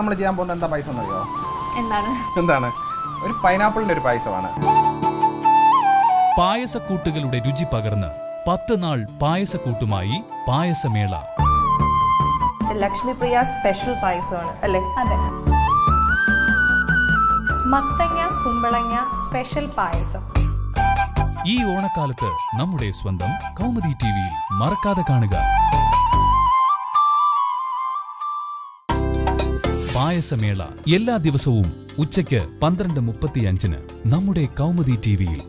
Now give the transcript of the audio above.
നമ്മൾ ചെയ്യാൻ പോകുന്നത് എന്താ പായസം എന്നറിയോ എന്താണ് എന്താണ് ഒരു പൈനാപ്പിളിന്റെ ഒരു പായസമാണ് പായസക്കൂട്ടുകളുടെ രുചി പകർന്ന് പത്ത് നാൾ പായസക്കൂട്ടുമായി പായസമേള ലക്ഷ്മി പ്രിയ സ്പെഷ്യൽ പായസമാണ് അല്ലേ അതെ മത്തങ്ങ കുമ്പളങ്ങ സ്പെഷ്യൽ പായസം ഈ ഓണക്കാലത്ത് നമ്മുടെ സ്വന്തം കൗമുദി ടിവിയിൽ മറക്കാതെ കാണുക പായസമേള എല്ലാ ദിവസവും ഉച്ചയ്ക്ക് പന്ത്രണ്ട് മുപ്പത്തിയഞ്ചിന് നമ്മുടെ കൗമുദി ടിവിയിൽ